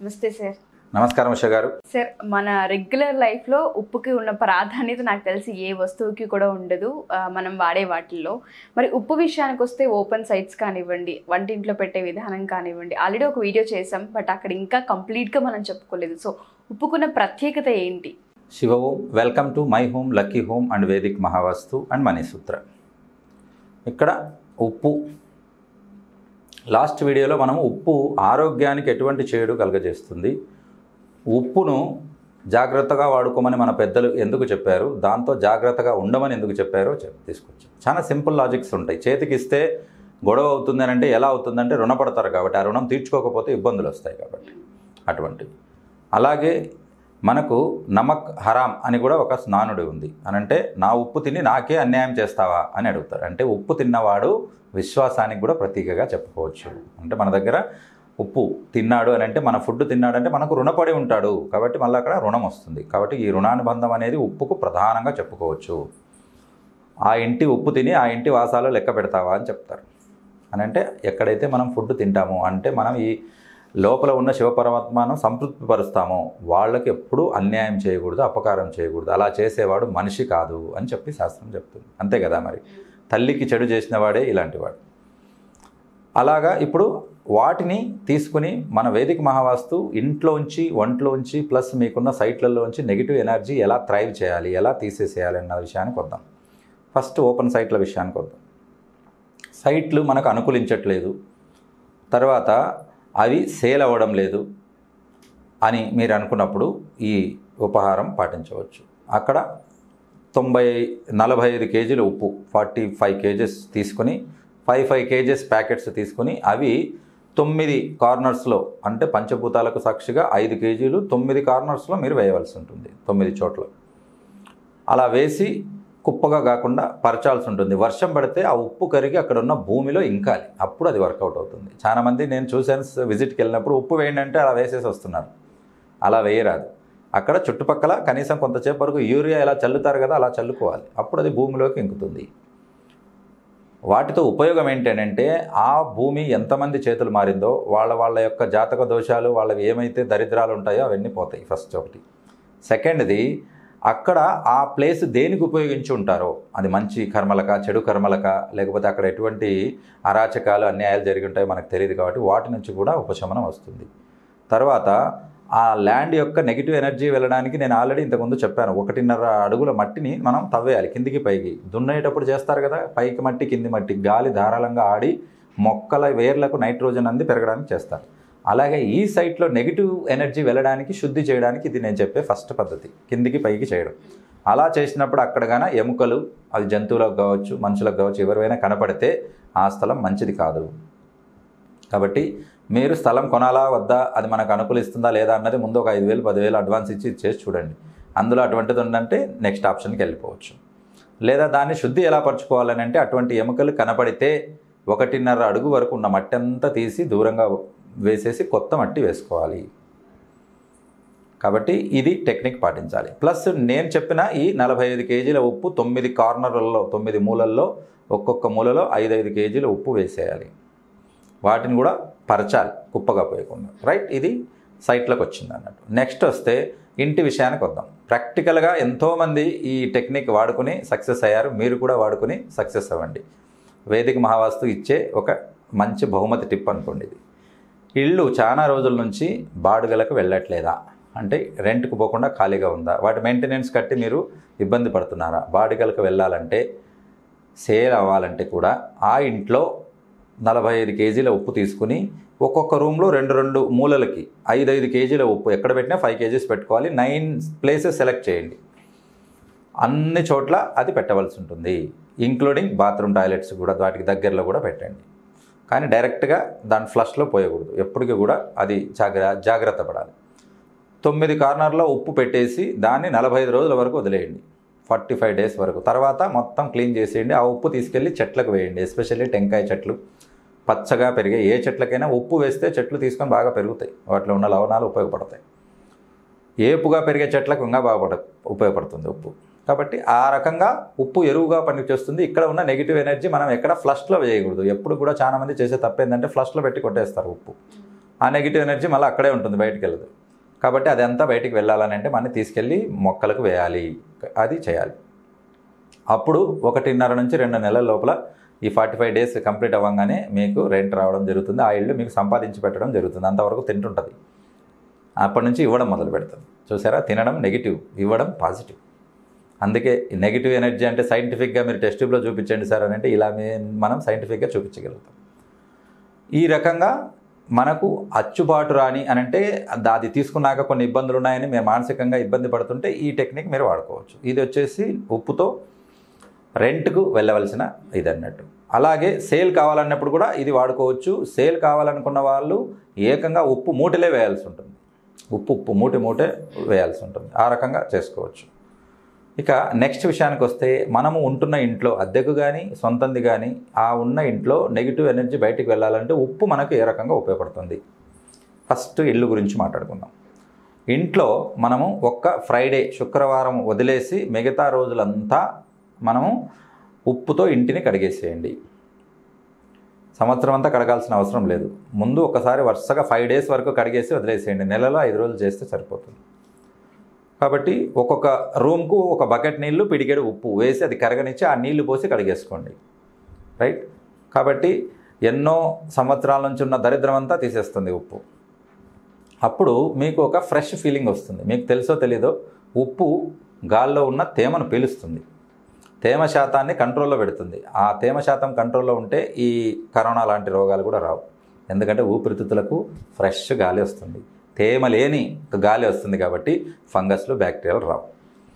నమస్తే సార్ నమస్కారం ఉష గారు సార్ మన రెగ్యులర్ లైఫ్లో ఉప్పుకి ఉన్న ప్రాధాన్యత నాకు తెలిసి ఏ వస్తువుకి కూడా ఉండదు ఆ, మనం వాడే వాటిల్లో మరి ఉప్పు విషయానికి వస్తే ఓపెన్ సైట్స్ కానివ్వండి వంటింట్లో పెట్టే విధానం కానివ్వండి ఆల్రెడీ ఒక వీడియో చేసాం బట్ అక్కడ ఇంకా కంప్లీట్గా మనం చెప్పుకోలేదు సో ఉప్పుకున్న ప్రత్యేకత ఏంటి Shivom welcome to my home lucky home and Vedic Mahavastu and Manisutra ఇక్కడ ఉప్పు లాస్ట్ వీడియోలో మనం ఉప్పు ఆరోగ్యానికి ఎటువంటి చేడు కలగజేస్తుంది ఉప్పును జాగ్రత్తగా వాడుకోమని మన పెద్దలు ఎందుకు చెప్పారు దాంతో జాగ్రత్తగా ఉండమని ఎందుకు చెప్పారో చెప్ తీసుకొచ్చాం చాలా సింపుల్ లాజిక్స్ ఉంటాయి చేతికి ఇస్తే గొడవ అవుతుంది అని అంటే ఎలా అవుతుందంటే రుణపడతారు కాబట్టి ఆ రుణం తీర్చుకోకపోతే ఇబ్బందులు వస్తాయి కాబట్టి అటువంటివి అలాగే మనకు నమక్ హరాం అని కూడా ఒక స్నానుడి ఉంది అని అంటే నా ఉప్పు తిని నాకే అన్యాయం చేస్తావా అని అడుగుతారు అంటే ఉప్పు తిన్నవాడు విశ్వాసానికి కూడా ప్రతీకగా చెప్పుకోవచ్చు అంటే మన దగ్గర ఉప్పు తిన్నాడు అని అంటే మన ఫుడ్ తిన్నాడంటే మనకు రుణపడి ఉంటాడు కాబట్టి మళ్ళీ అక్కడ రుణం వస్తుంది కాబట్టి ఈ రుణానుబంధం అనేది ఉప్పుకు ప్రధానంగా చెప్పుకోవచ్చు ఆ ఇంటి ఉప్పు తిని ఆ ఇంటి వాసాలు లెక్క పెడతావా అని చెప్తారు అని అంటే ఎక్కడైతే మనం ఫుడ్ తింటామో అంటే మనం ఈ లోపల ఉన్న శివపరమాత్మను సంతృప్తిపరుస్తామో వాళ్ళకి ఎప్పుడూ అన్యాయం చేయకూడదు అపకారం చేయకూడదు అలా చేసేవాడు మనిషి కాదు అని చెప్పి శాస్త్రం చెప్తుంది అంతే కదా మరి తల్లికి చెడు చేసిన వాడే ఇలాంటి వాడు అలాగా ఇప్పుడు వాటిని తీసుకుని మన వేదిక మహావాస్తు ఇంట్లోంచి వంటలోంచి ప్లస్ మీకున్న సైట్లలోంచి నెగిటివ్ ఎనర్జీ ఎలా థ్రైవ్ చేయాలి ఎలా తీసేసేయాలి అన్న విషయానికి వద్దాం ఫస్ట్ ఓపెన్ సైట్ల విషయానికి వద్దాం సైట్లు మనకు అనుకూలించట్లేదు తర్వాత అవి సేల్ అవ్వడం లేదు అని మీరు అనుకున్నప్పుడు ఈ ఉపహారం పాటించవచ్చు అక్కడ తొంభై నలభై ఐదు కేజీల ఉప్పు ఫార్టీ ఫైవ్ కేజెస్ తీసుకొని ఫైవ్ ఫైవ్ కేజెస్ ప్యాకెట్స్ తీసుకొని అవి తొమ్మిది కార్నర్స్లో అంటే పంచభూతాలకు సాక్షిగా ఐదు కేజీలు తొమ్మిది కార్నర్స్లో మీరు వేయవలసి ఉంటుంది తొమ్మిది చోట్ల అలా వేసి కుప్పగా కాకుండా పరచాల్సి ఉంటుంది వర్షం పడితే ఆ ఉప్పు కరిగి అక్కడ ఉన్న భూమిలో ఇంకాలి అప్పుడు అది వర్కౌట్ అవుతుంది చాలామంది నేను చూశాను విజిట్కి వెళ్ళినప్పుడు ఉప్పు వేయండి అంటే అలా వేసేసి వస్తున్నారు అలా వేయరాదు అక్కడ చుట్టుపక్కల కనీసం కొంతసేపు వరకు యూరియా ఎలా చల్లుతారు కదా అలా చల్లుకోవాలి అప్పుడు అది భూమిలోకి ఇంకుతుంది వాటితో ఉపయోగం ఏంటంటే ఆ భూమి ఎంతమంది చేతులు మారిందో వాళ్ళ వాళ్ళ యొక్క జాతక దోషాలు వాళ్ళవి ఏమైతే దరిద్రాలు ఉంటాయో అవన్నీ పోతాయి ఫస్ట్ ఒకటి సెకండ్ది అక్కడ ఆ ప్లేస్ దేనికి ఉపయోగించి ఉంటారో అది మంచి కర్మలక చెడు కర్మలక లేకపోతే అక్కడ ఎటువంటి అరాచకాలు అన్యాయాలు జరిగి ఉంటాయో మనకు తెలియదు కాబట్టి వాటి నుంచి కూడా ఉపశమనం వస్తుంది తర్వాత ఆ ల్యాండ్ యొక్క నెగిటివ్ ఎనర్జీ వెళ్ళడానికి నేను ఆల్రెడీ ఇంతకుముందు చెప్పాను ఒకటిన్నర అడుగుల మట్టిని మనం తవ్వేయాలి కిందికి పైకి దున్నేటప్పుడు చేస్తారు కదా పైకి మట్టి కింది మట్టి గాలి ధారాళంగా ఆడి మొక్కల వేర్లకు నైట్రోజన్ అంది పెరగడానికి చేస్తారు అలాగే ఈ సైట్లో నెగిటివ్ ఎనర్జీ వెళ్ళడానికి శుద్ధి చేయడానికి ఇది నేను చెప్పే ఫస్ట్ పద్ధతి కిందికి పైకి చేయడం అలా చేసినప్పుడు అక్కడగాన ఎముకలు అది జంతువులకు కావచ్చు మనుషులకు కావచ్చు ఎవరైనా కనపడితే ఆ స్థలం మంచిది కాదు కాబట్టి మీరు స్థలం కొనాలా వద్దా అది మనకు అనుకూలిస్తుందా లేదా అన్నది ముందు ఒక ఐదు వేలు పదివేలు అడ్వాన్స్ ఇచ్చి చేసి చూడండి అందులో అటువంటిది ఉందంటే నెక్స్ట్ ఆప్షన్కి వెళ్ళిపోవచ్చు లేదా దాన్ని శుద్ధి ఎలా పరుచుకోవాలని అంటే అటువంటి ఎముకలు కనపడితే ఒకటిన్నర అడుగు వరకు ఉన్న మట్టి అంతా తీసి దూరంగా వేసేసి కొత్త మట్టి వేసుకోవాలి కాబట్టి ఇది టెక్నిక్ పాటించాలి ప్లస్ నేను చెప్పిన ఈ నలభై ఐదు కేజీల ఉప్పు తొమ్మిది కార్నర్లలో తొమ్మిది మూలల్లో ఒక్కొక్క మూలలో ఐదు ఐదు కేజీల ఉప్పు వేసేయాలి వాటిని కూడా పరచాలి కుప్పగా పోయకుండా రైట్ ఇది సైట్లోకి వచ్చింది అన్నట్టు నెక్స్ట్ వస్తే ఇంటి విషయానికి వద్దాం ప్రాక్టికల్గా ఎంతోమంది ఈ టెక్నిక్ వాడుకుని సక్సెస్ అయ్యారు మీరు కూడా వాడుకుని సక్సెస్ అవ్వండి వేదిక మహావాస్తు ఇచ్చే ఒక మంచి బహుమతి టిప్ అనుకోండి ఇది ఇల్లు చాలా రోజుల నుంచి బాడుగలకు వెళ్ళట్లేదా అంటే రెంట్కి పోకుండా ఖాళీగా ఉందా వాటి మెయింటెనెన్స్ కట్టి మీరు ఇబ్బంది పడుతున్నారా బాడుగలకు వెళ్ళాలంటే సేల్ అవ్వాలంటే కూడా ఆ ఇంట్లో నలభై ఐదు కేజీల ఉప్పు తీసుకుని ఒక్కొక్క రూమ్లో రెండు రెండు మూలలకి ఐదు ఐదు కేజీల ఉప్పు ఎక్కడ పెట్టినా ఫైవ్ కేజీస్ పెట్టుకోవాలి నైన్ ప్లేసెస్ సెలెక్ట్ చేయండి అన్ని చోట్ల అది పెట్టవలసి ఉంటుంది ఇంక్లూడింగ్ బాత్రూమ్ టాయిలెట్స్ కూడా వాటికి దగ్గరలో కూడా పెట్టండి కానీ డైరెక్ట్గా దాని ఫ్లష్లో పోయకూడదు ఎప్పటికీ కూడా అది జాగ్ర జాగ్రత్త పడాలి తొమ్మిది కార్నర్లో ఉప్పు పెట్టేసి దాన్ని నలభై ఐదు రోజుల వరకు వదిలేయండి ఫార్టీ ఫైవ్ డేస్ వరకు తర్వాత మొత్తం క్లీన్ చేసేయండి ఆ ఉప్పు తీసుకెళ్ళి చెట్లకు వేయండి ఎస్పెషల్లీ టెంకాయ చెట్లు పచ్చగా పెరిగే ఏ చెట్లకైనా ఉప్పు వేస్తే చెట్లు తీసుకొని బాగా పెరుగుతాయి వాటిలో ఉన్న లవణాలు ఉపయోగపడతాయి ఏపుగా పెరిగే చెట్లకు ఇంకా బాగా పడ ఉపయోగపడుతుంది ఉప్పు కాబట్టి ఆ రకంగా ఉప్పు ఎరువుగా పనిచేస్తుంది ఇక్కడ ఉన్న నెగిటివ్ ఎనర్జీ మనం ఎక్కడ ఫ్లష్లో వేయకూడదు ఎప్పుడు కూడా చాలా మంది చేసే తప్పు ఏంటంటే ఫ్లష్లో పెట్టి కొట్టేస్తారు ఉప్పు ఆ నెగిటివ్ ఎనర్జీ మళ్ళీ అక్కడే ఉంటుంది బయటికి వెళ్ళదు కాబట్టి అదంతా బయటికి వెళ్ళాలని అంటే మనం తీసుకెళ్ళి మొక్కలకు వేయాలి అది చేయాలి అప్పుడు ఒకటిన్నర నుంచి రెండు నెలల లోపల ఈ ఫార్టీ ఫైవ్ డేస్ కంప్లీట్ అవ్వగానే మీకు రెంట్ రావడం జరుగుతుంది ఆ ఇల్లు మీకు సంపాదించి పెట్టడం జరుగుతుంది అంతవరకు తింటుంటుంది అప్పటి నుంచి ఇవ్వడం మొదలు పెడుతుంది చూసారా తినడం నెగిటివ్ ఇవ్వడం పాజిటివ్ అందుకే నెగిటివ్ ఎనర్జీ అంటే సైంటిఫిక్గా మీరు టెస్ట్ ట్యూబ్లో చూపించండి సార్ అని అంటే ఇలా మే- మనం సైంటిఫిక్గా చూపించగలుగుతాం ఈ రకంగా మనకు అచ్చుబాటు రాని అని అంటే అది- అది తీసుకున్నాక కొన్ని ఇబ్బందులు ఉన్నాయని మీరు మానసికంగా ఇబ్బంది పడుతుంటే ఈ టెక్నిక్ మీరు వాడుకోవచ్చు ఇది వచ్చేసి ఉప్పుతో రెంట్కు వెళ్ళవలసిన ఇది అన్నట్టు అలాగే సేల్ కావాలన్నప్పుడు కూడా ఇది వాడుకోవచ్చు సేల్ కావాలనుకున్న వాళ్ళు ఏకంగా ఉప్పు మూటలే వేయాల్సి ఉంటుంది ఉప్పు ఉప్పు మూట మూటే వేయాల్సి ఉంటుంది ఆ రకంగా చేసుకోవచ్చు ఇక నెక్స్ట్ విషయానికి వస్తే మనము ఉంటున్న ఇంట్లో అద్దెకు కానీ సొంతంది కానీ ఆ ఉన్న ఇంట్లో నెగిటివ్ ఎనర్జీ బయటికి వెళ్ళాలంటే ఉప్పు మనకు ఏ రకంగా ఉపయోగపడుతుంది ఫస్ట్ ఇల్లు గురించి మాట్లాడుకుందాం ఇంట్లో మనము ఒక్క ఫ్రైడే శుక్రవారం వదిలేసి మిగతా రోజులంతా మనము ఉప్పుతో ఇంటిని కడిగేసేయండి సంవత్సరం అంతా కడగాల్సిన అవసరం లేదు ముందు ఒకసారి వరుసగా ఫైవ్ డేస్ వరకు కడిగేసి వదిలేసేయండి నెలలో ఐదు రోజులు చేస్తే సరిపోతుంది కాబట్టి ఒక్కొక్క రూమ్కు ఒక బకెట్ నీళ్లు పిడికెడు ఉప్పు వేసి అది కరగనిచ్చి ఆ నీళ్లు పోసి కడిగేసుకోండి రైట్ కాబట్టి ఎన్నో సంవత్సరాల నుంచి ఉన్న దరిద్రం అంతా తీసేస్తుంది ఉప్పు అప్పుడు మీకు ఒక ఫ్రెష్ ఫీలింగ్ వస్తుంది మీకు తెలుసో తెలీదో ఉప్పు గాల్లో ఉన్న తేమను పీలుస్తుంది తేమ శాతాన్ని కంట్రోల్లో పెడుతుంది ఆ తేమ శాతం కంట్రోల్లో ఉంటే ఈ కరోనా లాంటి రోగాలు కూడా రావు ఎందుకంటే ఊపిరితిత్తులకు ఫ్రెష్ గాలి వస్తుంది తేమ లేని గాలి వస్తుంది కాబట్టి ఫంగస్లు బ్యాక్టీరియాలు రావు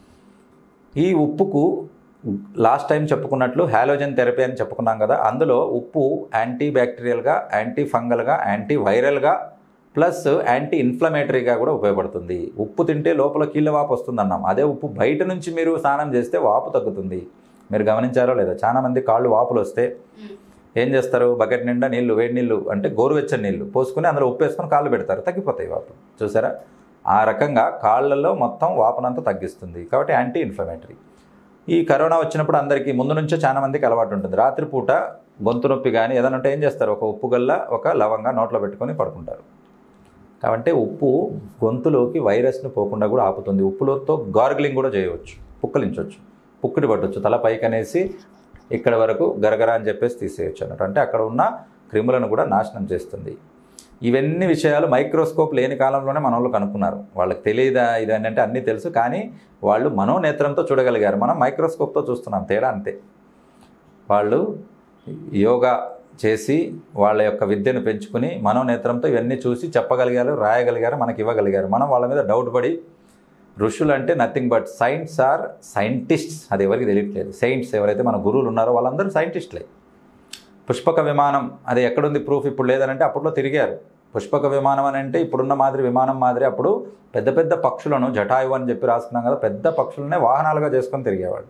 ఈ ఉప్పుకు లాస్ట్ టైం చెప్పుకున్నట్లు హాలోజన్ థెరపీ అని చెప్పుకున్నాం కదా అందులో ఉప్పు యాంటీ బ్యాక్టీరియల్గా యాంటీ ఫంగల్గా యాంటీ వైరల్గా ప్లస్ యాంటీ ఇన్ఫ్లమేటరీగా కూడా ఉపయోగపడుతుంది ఉప్పు తింటే లోపల కీళ్ళ వాపు వస్తుంది అన్నాం అదే ఉప్పు బయట నుంచి మీరు స్నానం చేస్తే వాపు తగ్గుతుంది మీరు గమనించారో లేదో చాలామంది కాళ్ళు వాపులు వస్తే ఏం చేస్తారు బకెట్ నిండా నీళ్లు వేడి నీళ్ళు అంటే గోరువెచ్చని నీళ్లు పోసుకుని అందులో ఉప్పు వేసుకొని కాళ్ళు పెడతారు తగ్గిపోతాయి వాపు చూసారా ఆ రకంగా కాళ్ళల్లో మొత్తం వాపునంతా తగ్గిస్తుంది కాబట్టి యాంటీ ఇన్ఫ్లమేటరీ ఈ కరోనా వచ్చినప్పుడు అందరికీ ముందు నుంచే చాలా మందికి అలవాటు ఉంటుంది రాత్రిపూట గొంతు నొప్పి కానీ ఏదైనా ఉంటే ఏం చేస్తారు ఒక ఉప్పు గల్ల ఒక లవంగా నోట్లో పెట్టుకొని పడుకుంటారు కాబట్టి ఉప్పు గొంతులోకి వైరస్ను పోకుండా కూడా ఆపుతుంది ఉప్పులతో గార్గిలింగ్ కూడా చేయవచ్చు పుక్కలించవచ్చు పుక్కుటి పట్టవచ్చు తల పైకి అనేసి ఇక్కడ వరకు గరగర అని చెప్పేసి తీసేయచ్చు అన్నట్టు అంటే అక్కడ ఉన్న క్రిములను కూడా నాశనం చేస్తుంది ఇవన్నీ విషయాలు మైక్రోస్కోప్ లేని కాలంలోనే మన వాళ్ళు కనుక్కున్నారు వాళ్ళకి తెలియదా ఇది అని అంటే అన్నీ తెలుసు కానీ వాళ్ళు మనోనేత్రంతో చూడగలిగారు మనం మైక్రోస్కోప్తో చూస్తున్నాం తేడా అంతే వాళ్ళు యోగా చేసి వాళ్ళ యొక్క విద్యను పెంచుకుని మనోనేత్రంతో ఇవన్నీ చూసి చెప్పగలిగారు రాయగలిగారు మనకి ఇవ్వగలిగారు మనం వాళ్ళ మీద డౌట్ పడి ఋషులు అంటే nothing but science or scientists అది ఎవరికి తెలియట్లేదు సైంట్స్ ఎవరైతే మన గురువులు ఉన్నారో వాళ్ళందరూ సైంటిస్టులే పుష్పక విమానం అది ఎక్కడుంది ప్రూఫ్ ఇప్పుడు లేదనంటే అప్పట్లో తిరిగారు పుష్పక విమానం అని అంటే ఇప్పుడున్న మాదిరి విమానం మాదిరి అప్పుడు పెద్ద పెద్ద పక్షులను జటాయువు అని చెప్పి రాసుకున్నాం కదా పెద్ద పక్షులనే వాహనాలుగా చేసుకొని తిరిగేవాడు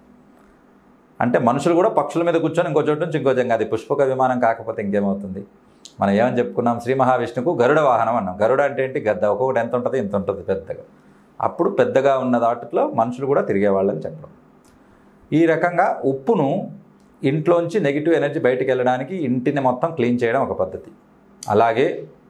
అంటే మనుషులు కూడా పక్షుల మీద కూర్చొని ఇంకో చోటు నుంచి ఇంకో జంగా అది పుష్పక విమానం కాకపోతే ఇంకేమవుతుంది మనం ఏమని చెప్పుకున్నాం శ్రీ మహావిష్ణుకు గరుడ వాహనం అన్నాం గరుడ అంటే ఏంటి గద్ద ఒక్కొక్కటి ఎంత ఉంటుంది ఇంత ఉంటుంది పెద్దగా అప్పుడు పెద్దగా ఉన్న దాటిలో మనుషులు కూడా తిరిగేవాళ్ళని చెప్పడం ఈ రకంగా ఉప్పును ఇంట్లోంచి నెగిటివ్ ఎనర్జీ బయటికి వెళ్ళడానికి ఇంటిని మొత్తం క్లీన్ చేయడం ఒక పద్ధతి అలాగే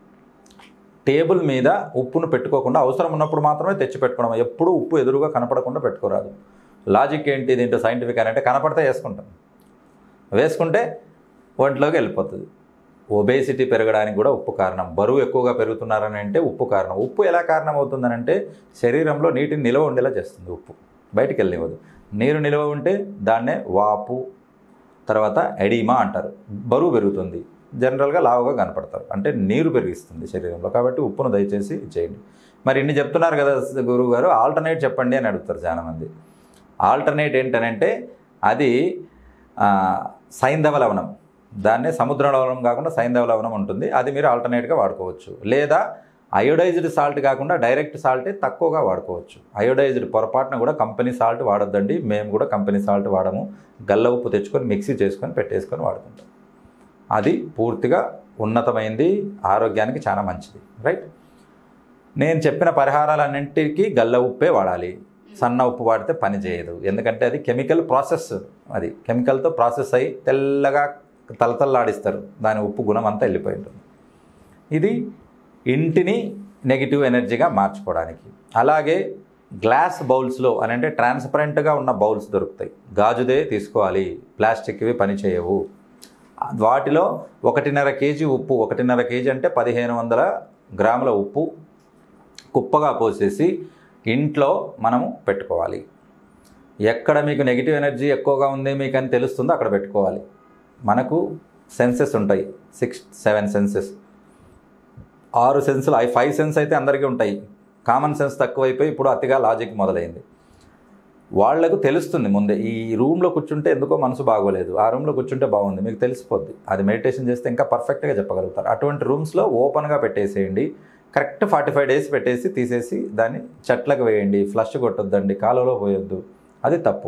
టేబుల్ మీద ఉప్పును పెట్టుకోకుండా అవసరం ఉన్నప్పుడు మాత్రమే తెచ్చి పెట్టుకోవడం ఎప్పుడూ ఉప్పు ఎదురుగా కనపడకుండా పెట్టుకోరాదు లాజిక్ ఏంటి దీంట్లో సైంటిఫిక్ అని అంటే కనపడితే వేసుకుంటాం వేసుకుంటే ఒంట్లోకి వెళ్ళిపోతుంది ఒబేసిటీ పెరగడానికి కూడా ఉప్పు కారణం బరువు ఎక్కువగా పెరుగుతున్నారని అంటే ఉప్పు కారణం ఉప్పు ఎలా కారణం అవుతుందని అంటే శరీరంలో నీటిని నిల్వ ఉండేలా చేస్తుంది ఉప్పు బయటికి వెళ్ళనివ్వదు నీరు నిల్వ ఉంటే దాన్నే వాపు తర్వాత ఎడీమా అంటారు బరువు పెరుగుతుంది జనరల్గా లావుగా కనపడతారు అంటే నీరు పెరిగిస్తుంది శరీరంలో కాబట్టి ఉప్పును దయచేసి చేయండి మరి ఇన్ని చెప్తున్నారు కదా గురువు గారు ఆల్టర్నేట్ చెప్పండి అని అడుగుతారు చాలామంది ఆల్టర్నేట్ ఏంటనంటే అది ఆ, సైంధవ లవణం దాన్నే సముద్ర లవణం కాకుండా సైంధవ లవణం ఉంటుంది అది మీరు ఆల్టర్నేట్గా వాడుకోవచ్చు లేదా అయోడైజ్డ్ సాల్ట్ కాకుండా డైరెక్ట్ సాల్టే తక్కువగా వాడుకోవచ్చు అయోడైజ్డ్ పొరపాటున కూడా కంపెనీ సాల్ట్ వాడొద్దండి మేము కూడా కంపెనీ సాల్ట్ వాడము గల్ల ఉప్పు తెచ్చుకొని మిక్సీ చేసుకొని పెట్టేసుకొని వాడుకుంటాం అది పూర్తిగా ఉన్నతమైంది ఆరోగ్యానికి చాలా మంచిది రైట్ నేను చెప్పిన పరిహారాలన్నింటికి గల్ల ఉప్పే వాడాలి సన్న ఉప్పు వాడితే పని చేయదు ఎందుకంటే అది కెమికల్ ప్రాసెస్ అది కెమికల్తో ప్రాసెస్ అయ్యి తెల్లగా తలతల్లాడిస్తారు దాని ఉప్పు గుణం అంతా వెళ్ళిపోయి ఉంటుంది ఇది ఇంటిని నెగిటివ్ ఎనర్జీగా మార్చుకోవడానికి అలాగే గ్లాస్ బౌల్స్లో అని అంటే ట్రాన్స్పరెంట్గా ఉన్న బౌల్స్ దొరుకుతాయి గాజుదే తీసుకోవాలి ప్లాస్టిక్వి పని చేయవు వాటిలో ఒకటిన్నర కేజీ ఉప్పు ఒకటిన్నర కేజీ అంటే పదిహేను వందల గ్రాముల ఉప్పు కుప్పగా పోసేసి ఇంట్లో మనము పెట్టుకోవాలి ఎక్కడ మీకు నెగిటివ్ ఎనర్జీ ఎక్కువగా ఉంది మీకు అని తెలుస్తుందో అక్కడ పెట్టుకోవాలి మనకు సెన్సెస్ ఉంటాయి సిక్స్ సెవెన్ సెన్సెస్ ఆరు సెన్సులు అవి ఫైవ్ సెన్స్ అయితే అందరికీ ఉంటాయి కామన్ సెన్స్ తక్కువైపోయి ఇప్పుడు అతిగా లాజిక్ మొదలైంది వాళ్లకు తెలుస్తుంది ముందే ఈ రూమ్లో కూర్చుంటే ఎందుకో మనసు బాగోలేదు ఆ రూమ్లో కూర్చుంటే బాగుంది మీకు తెలిసిపోద్ది అది మెడిటేషన్ చేస్తే ఇంకా పర్ఫెక్ట్గా చెప్పగలుగుతారు అటువంటి రూమ్స్లో ఓపెన్గా పెట్టేసేయండి కరెక్ట్ ఫార్టీ ఫైవ్ డేస్ పెట్టేసి తీసేసి దాన్ని చెట్లకు వేయండి ఫ్లష్ కొట్టొద్దండి కాలువలో పోయొద్దు అది తప్పు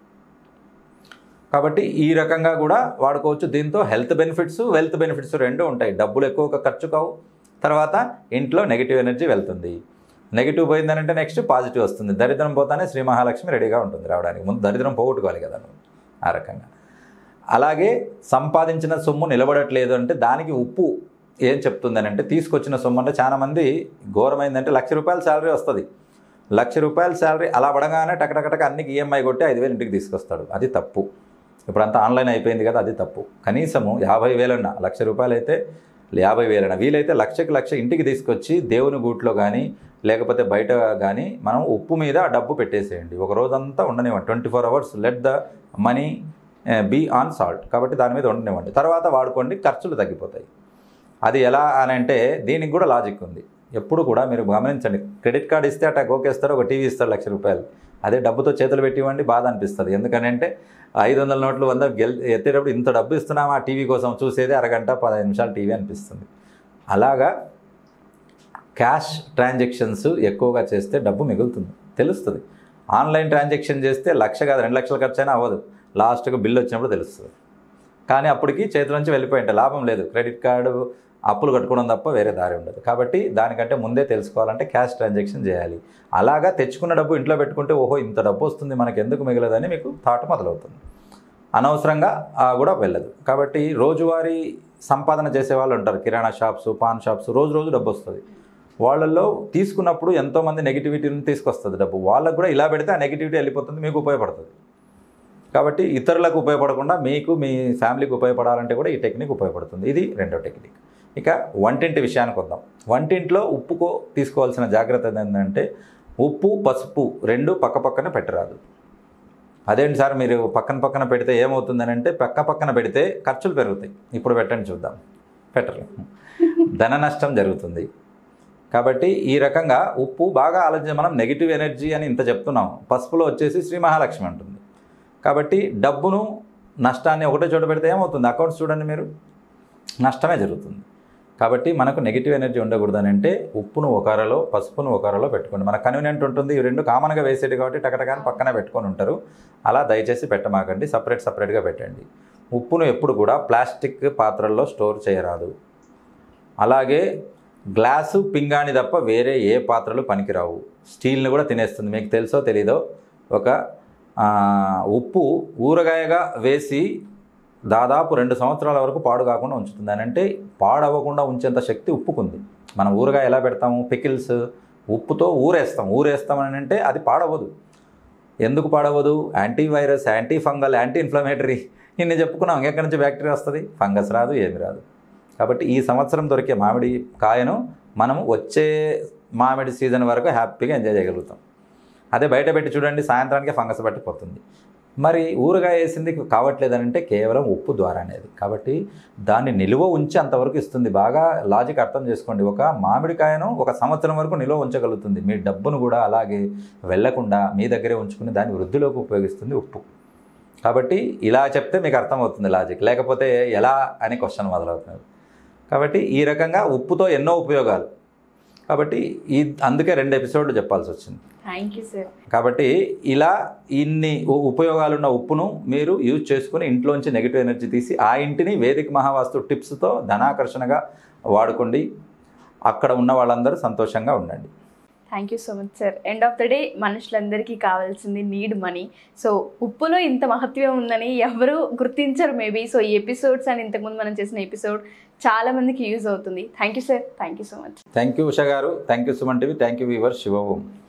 కాబట్టి ఈ రకంగా కూడా వాడుకోవచ్చు దీంతో హెల్త్ బెనిఫిట్స్ వెల్త్ బెనిఫిట్స్ రెండు ఉంటాయి డబ్బులు ఎక్కువగా ఖర్చు కావు తర్వాత ఇంట్లో నెగిటివ్ ఎనర్జీ వెళ్తుంది నెగిటివ్ పోయిందనంటే నెక్స్ట్ పాజిటివ్ వస్తుంది దరిద్రం పోతానే శ్రీ మహాలక్ష్మి రెడీగా ఉంటుంది రావడానికి ముందు దరిద్రం పోగొట్టుకోవాలి కదా నువ్వు ఆ రకంగా అలాగే సంపాదించిన సొమ్ము నిలబడట్లేదు అంటే దానికి ఉప్పు ఏం చెప్తుందని అంటే తీసుకొచ్చిన సొమ్ము అంటే చాలామంది ఘోరమైందంటే లక్ష రూపాయల శాలరీ వస్తుంది లక్ష రూపాయల శాలరీ అలా పడగానే టకటకటక అన్నికి ఈఎంఐ కొట్టి ఐదు వేలు ఇంటికి తీసుకొస్తాడు అది తప్పు ఇప్పుడంతా ఆన్లైన్ అయిపోయింది కదా అది తప్పు కనీసము యాభై వేలన్నా లక్ష రూపాయలు అయితే యాభై వేలన్నా వీలైతే లక్షకి లక్ష ఇంటికి తీసుకొచ్చి దేవుని గూట్లో కానీ లేకపోతే బయట కానీ మనం ఉప్పు మీద ఆ డబ్బు పెట్టేసేయండి ఒక రోజంతా ఉండనివ్వండి twenty four hours let the money be on salt కాబట్టి దాని మీద ఉండనివ్వండి తర్వాత వాడుకోండి ఖర్చులు తగ్గిపోతాయి అది ఎలా అని అంటే దీనికి కూడా లాజిక్ ఉంది ఎప్పుడు కూడా మీరు గమనించండి క్రెడిట్ కార్డ్ ఇస్తే అట్లా గోకేస్తారు ఒక టీవీ ఇస్తారు లక్ష రూపాయలు అదే డబ్బుతో చేతులు పెట్టివ్వండి బాధ అనిపిస్తుంది ఎందుకనంటే ఐదు వందల నోట్లు వంద గెల్ ఎత్తేటప్పుడు ఇంత డబ్బు ఇస్తున్నామా ఆ టీవీ కోసం చూసేది అరగంట పదహైదు నిమిషాలు టీవీ అనిపిస్తుంది అలాగా క్యాష్ ట్రాన్సాక్షన్స్ ఎక్కువగా చేస్తే డబ్బు మిగులుతుంది తెలుస్తుంది ఆన్లైన్ ట్రాన్సాక్షన్ చేస్తే లక్ష కాదు రెండు లక్షల ఖర్చు అయినా అవ్వదు లాస్ట్కి బిల్లు వచ్చినప్పుడు తెలుస్తుంది కానీ అప్పటికి చేతి నుంచి వెళ్ళిపోయి ఉంటే లాభం లేదు క్రెడిట్ కార్డు అప్పులు కట్టుకోవడం తప్ప వేరే దారి ఉండదు కాబట్టి దానికంటే ముందే తెలుసుకోవాలంటే క్యాష్ ట్రాన్సాక్షన్ చేయాలి అలాగా తెచ్చుకున్న డబ్బు ఇంట్లో పెట్టుకుంటే ఓహో ఇంత డబ్బు వస్తుంది మనకి ఎందుకు మిగలదని మీకు థాట్ మొదలవుతుంది అనవసరంగా ఆ కూడా వెళ్ళదు కాబట్టి రోజువారీ సంపాదన చేసే వాళ్ళు ఉంటారు కిరాణా షాప్స్ పాన్ షాప్స్ రోజు రోజు డబ్బు వస్తుంది వాళ్ళల్లో తీసుకున్నప్పుడు ఎంతోమంది నెగిటివిటీని తీసుకొస్తుంది డబ్బు వాళ్ళకు కూడా ఇలా పెడితే ఆ నెగిటివిటీ వెళ్ళిపోతుంది మీకు ఉపయోగపడుతుంది కాబట్టి ఇతరులకు ఉపయోగపడకుండా మీకు మీ ఫ్యామిలీకి ఉపయోగపడాలంటే కూడా ఈ టెక్నిక్ ఉపయోగపడుతుంది ఇది రెండో టెక్నిక్ ఇక వంటింటి విషయానికి వద్దాం వంటింట్లో ఉప్పుకో తీసుకోవాల్సిన జాగ్రత్త ఏంటంటే ఉప్పు పసుపు రెండు పక్క పక్కన పెట్టరాదు అదేంటి సార్ మీరు పక్కన పక్కన పెడితే ఏమవుతుందని అంటే పక్క పక్కన పెడితే ఖర్చులు పెరుగుతాయి ఇప్పుడు పెట్టండి చూద్దాం పెట్టరు ధన నష్టం జరుగుతుంది కాబట్టి ఈ రకంగా ఉప్పు బాగా ఆలోచన మనం నెగిటివ్ ఎనర్జీ అని ఇంత చెప్తున్నాం పసుపులో వచ్చేసి శ్రీ మహాలక్ష్మి అంటుంది కాబట్టి డబ్బును నష్టాన్ని ఒకటే చోట పెడితే ఏమవుతుంది అకౌంట్స్ చూడండి మీరు నష్టమే జరుగుతుంది కాబట్టి మనకు నెగిటివ్ ఎనర్జీ ఉండకూడదని అంటే ఉప్పును ఒక అరలో పసుపును ఒక అరలో పెట్టుకోండి మనకు కన్వీనియంట్ ఉంటుంది ఇవి రెండు కామన్గా వేసేది కాబట్టి టకటకాని పక్కన పెట్టుకొని ఉంటారు అలా దయచేసి పెట్టమాకండి సపరేట్ సపరేట్గా పెట్టండి ఉప్పును ఎప్పుడు కూడా ప్లాస్టిక్ పాత్రల్లో స్టోర్ చేయరాదు అలాగే గ్లాసు పింగాణి తప్ప వేరే ఏ పాత్రలు పనికిరావు స్టీల్ని కూడా తినేస్తుంది మీకు తెలుసో తెలీదో ఒక ఆ, ఉప్పు ఊరగాయగా వేసి దాదాపు రెండు సంవత్సరాల వరకు పాడు కాకుండా ఉంచుతుంది అని అంటే పాడవ్వకుండా ఉంచేంత శక్తి ఉప్పుకుంది మనం ఊరగాయ ఎలా పెడతాము పికిల్స్ ఉప్పుతో ఊరేస్తాం ఊరేస్తామని అంటే అది పాడవదు ఎందుకు పాడవదు antivirus anti fungal anti inflammatory ఇన్ని చెప్పుకున్నాం ఎక్కడి నుంచి బ్యాక్టీరియా వస్తుంది ఫంగస్ రాదు ఏమి రాదు కాబట్టి ఈ సంవత్సరం దొరికే మామిడి కాయను మనము వచ్చే మామిడి సీజన్ వరకు హ్యాపీగా ఎంజాయ్ చేయగలుగుతాం అదే బయట పెట్టి చూడండి సాయంత్రానికి ఫంగస్ పట్టిపోతుంది మరి ఊరగాయ వేసింది కావట్లేదని అంటే కేవలం ఉప్పు ద్వారా అనేది కాబట్టి దాన్ని నిలువ ఉంచి అంతవరకు ఇస్తుంది బాగా లాజిక్ అర్థం చేసుకోండి ఒక మామిడికాయను ఒక సంవత్సరం వరకు నిలువ ఉంచగలుగుతుంది మీ డబ్బును కూడా అలాగే వెళ్లకుండా మీ దగ్గరే ఉంచుకుని దాన్ని వృద్ధిలోకి ఉపయోగిస్తుంది ఉప్పు కాబట్టి ఇలా చెప్తే మీకు అర్థమవుతుంది లాజిక్ లేకపోతే ఎలా అని క్వశ్చన్ మొదలవుతుంది కాబట్టి ఈ రకంగా ఉప్పుతో ఎన్నో ఉపయోగాలు కాబట్టి ఈ అందుకే రెండు ఎపిసోడ్లు చెప్పాల్సి వచ్చింది థ్యాంక్ యూ సార్ కాబట్టి ఇలా ఇన్ని ఉ- ఉపయోగాలున్న ఉప్పును మీరు యూజ్ చేసుకుని ఇంట్లోంచి నెగిటివ్ ఎనర్జీ తీసి ఆ ఇంటిని వేదిక మహావాస్తు టిప్స్తో ధనాకర్షణగా వాడుకోండి అక్కడ ఉన్న వాళ్ళందరూ సంతోషంగా ఉండండి thank you so much sir end of the day మనుషులందరికీ కావాల్సింది నీడ్ మనీ సో ఉప్పులో ఇంత మహత్వం ఉందని ఎవరు గుర్తించరు మేబీ సో ఈ ఎపిసోడ్స్ అని ఇంతకుముందు మనం చేసిన ఎపిసోడ్ చాలా మందికి యూజ్ అవుతుంది thank you sir thank you so much thank you Usha garu thank you Suman TV thank you viewer శివోం